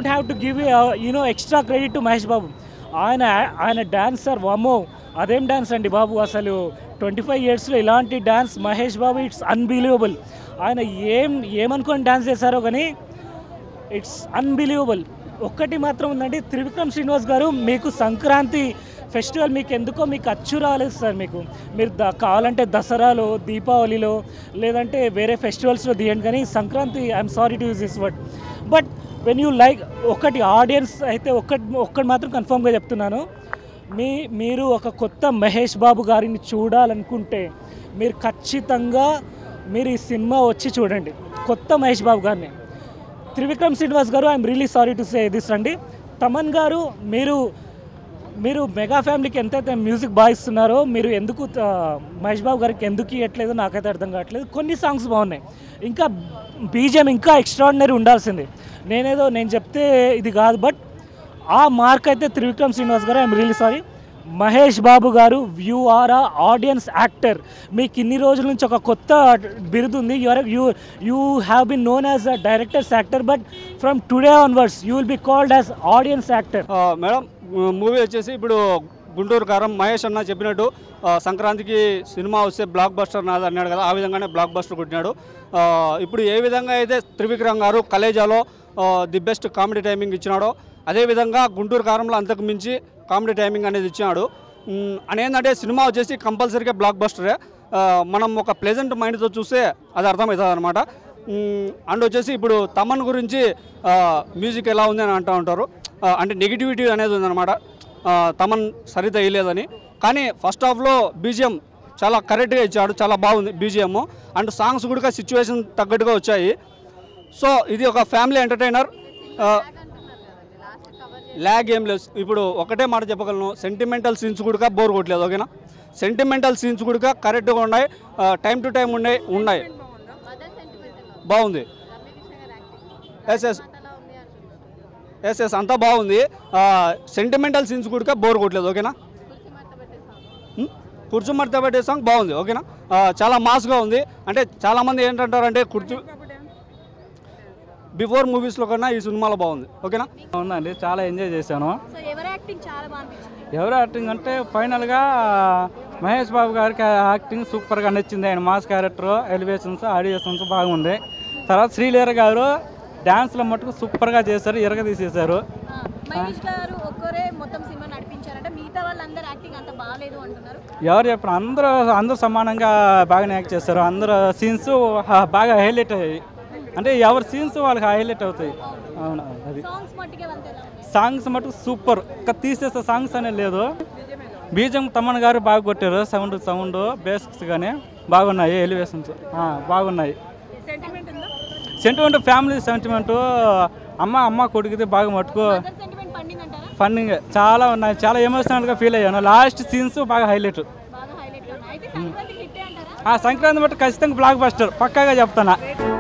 Don't have to give you know extra credit to Mahesh Babu ఆయన ఆయన dancer వమ్మో అదేం డాన్స్ అండి బాబు అసలు ట్వంటీ ఫైవ్ ఇయర్స్లో ఇలాంటి dance Mahesh Babu it's unbelievable ఆయన ఏం ఏమనుకొని డాన్స్ చేశారో కానీ ఇట్స్ అన్బిలీవబుల్ ఒక్కటి మాత్రం ఉందండి త్రివిక్రమ్ శ్రీనివాస్ గారు మీకు సంక్రాంతి ఫెస్టివల్ మీకు ఎందుకో మీకు అచ్చు రాలేదు సార్ మీకు మీరు ద కావాలంటే దసరాలో దీపావళిలో లేదంటే వేరే ఫెస్టివల్స్లో తీయండి కానీ Sankranti I'm sorry to use this word but when you like ఒకటి ఆడియన్స్ అయితే ఒక్కటి ఒక్కటి మాత్రం కన్ఫామ్గా చెప్తున్నాను మీ మీరు ఒక కొత్త మహేష్ బాబు గారిని చూడాలనుకుంటే మీరు ఖచ్చితంగా మీరు ఈ సినిమా వచ్చి చూడండి కొత్త మహేష్ బాబు గారిని Trivikram Srinivas garu I'm really sorry to say this అండి తమన్ గారు మీరు మీరు మెగా ఫ్యామిలీకి ఎంతైతే మ్యూజిక్ బాగా ఇస్తున్నారో మీరు ఎందుకు ఆ, మహేష్ బాబు గారికి ఎందుకు ఇవ్వట్లేదో నాకైతే అర్థం కావట్లేదు కొన్ని సాంగ్స్ బాగున్నాయి ఇంకా బీజిఎం ఇంకా ఎక్స్ట్రాడినరీ ఉండాల్సింది నేనేదో నేను చెప్తే ఇది కాదు బట్ ఆ మార్క్ అయితే Trivikram Srinivas garu I'm really sorry Mahesh Babu garu you are uh audience actor మీకు ఇన్ని రోజుల నుంచి ఒక కొత్త బిరుదు ఉంది you are you you have been known as a directors actor but from today onwards you will be called as audience actor uh, madam movie వచ్చేసి ఇప్పుడు గుంటూరు కారం మహేష్ అన్న చెప్పినట్టు ఆ, సంక్రాంతికి సినిమా వస్తే బ్లాక్ బస్టర్ నాది అన్నాడు కదా ఆ విధంగానే బ్లాక్ బస్టర్ కొట్టినాడు ఆ, ఇప్పుడు ఏ విధంగా అయితే త్రివిక్రమ్ గారు కలేజాలో uh, the best comedy timing ఇచ్చినాడో అదేవిధంగా గుంటూరు కారంలో అంతకు మించి కామెడీ టైమింగ్ అనేది ఇచ్చినాడు మ్, అని ఏంటంటే సినిమా వచ్చేసి కంపల్సరీగా బ్లాక్ బస్టరే ఆ, మనం ఒక ప్లెజెంట్ మైండ్తో చూస్తే అది అర్థమవుతుంది అనమాట అండ్ వచ్చేసి ఇప్పుడు తమన్ గురించి ఆ, మ్యూజిక్ ఎలా ఉంది అని అంటూ ఉంటారు ఆ, అంటే నెగిటివిటీ అనేది ఉందన్నమాట ఆ, తమన్ సరిత వేయలేదని కానీ ఫస్ట్ హాఫ్లో బీజిఎం చాలా కరెక్ట్గా ఇచ్చాడు చాలా బాగుంది బీజిఎం అండ్ సాంగ్స్ కూడా సిచ్యువేషన్ తగ్గట్టుగా వచ్చాయి సో ఇది ఒక ఫ్యామిలీ ఎంటర్టైనర్ ల్యాగ్ ఏం లేదు ఇప్పుడు ఒకటే మాట చెప్పగలను సెంటిమెంటల్ సీన్స్ కూడా బోర్ కొట్టలేదు ఓకేనా సెంటిమెంటల్ సీన్స్ కూడా కరెక్ట్గా ఉన్నాయి టైం టు టైం ఉన్నాయి ఉన్నాయి బాగుంది ఎస్ ఎస్ ఎస్ ఎస్ అంతా బాగుంది సెంటిమెంటల్ సీన్స్ కూడా బోర్ కొట్టలేదు ఓకేనా హ్మ్? కుర్చు మడత పెట్టే సాంగ్ బాగుంది ఓకేనా ఆ, చాలా మాస్గా ఉంది అంటే చాలామంది ఏంటంటారంటే కుర్చు బిఫోర్ మూవీస్లో కన్నా ఈ సినిమాలో బాగుంది ఓకేనా ఉందండి చాలా ఎంజాయ్ చేశాను సో ఎవరి యాక్టింగ్ చాలా బాగా అనిపించింది ఎవరు యాక్టింగ్ అంటే ఫైనల్గా మహేష్ బాబు గారికి యాక్టింగ్ సూపర్గా నచ్చింది ఆయన మాస్ క్యారెక్టర్ ఎలివేషన్స్ ఆడియేషన్స్ బాగుంది తర్వాత శ్రీలీల గారు డ్యాన్స్లో మటుకు సూపర్గా చేశారు ఎరగ తీసేశారు ఆ, మహేష్ గారు ఒక్కరే మొత్తం సినిమా నడిపించారంటే మిగతా వాళ్ళందరూ యాక్టింగ్ అంత బాగాలేదు అంటున్నారు ఎవరు చెప్పిన అందరూ అందరూ సమానంగా బాగానే యాక్ట్ చేస్తారు అందరూ సీన్స్ బాగా హైలైట్ అయ్యాయి అంటే ఎవరి సీన్స్ వాళ్ళకి హైలైట్ అవుతాయి అవును అది సాంగ్స్ మట్టుకే వెళ్తే ఎలా ఉన్నాయి సాంగ్స్ మటుకు సూపర్ ఇంకా తీసేసే సాంగ్స్ అనేది లేదు బీజం తమ్మన్ గారు బాగా కొట్టారు సౌండ్ సౌండ్ బేసిక్స్ కానీ బాగున్నాయి ఎలివేషన్స్ బాగున్నాయి సెంటిమెంట్ ఫ్యామిలీ సెంటిమెంట్ అమ్మ అమ్మ కొడుకుది బాగా మటుకు మదర్ సెంటిమెంట్ పండిందంటారా ఫన్నింగ్ చాలా ఉన్నాయి చాలా ఎమోషనల్గా ఫీల్ అయ్యాను లాస్ట్ సీన్స్ బాగా హైలైట్ బాగా హైలైట్ గా ఉన్నాయి అయితే సంక్రాంతి హిట్టే అంటారా ఆ సంక్రాంతి మటు ఖచ్చితంగా బ్లాక్ బస్టర్ పక్కాగా చెప్తానా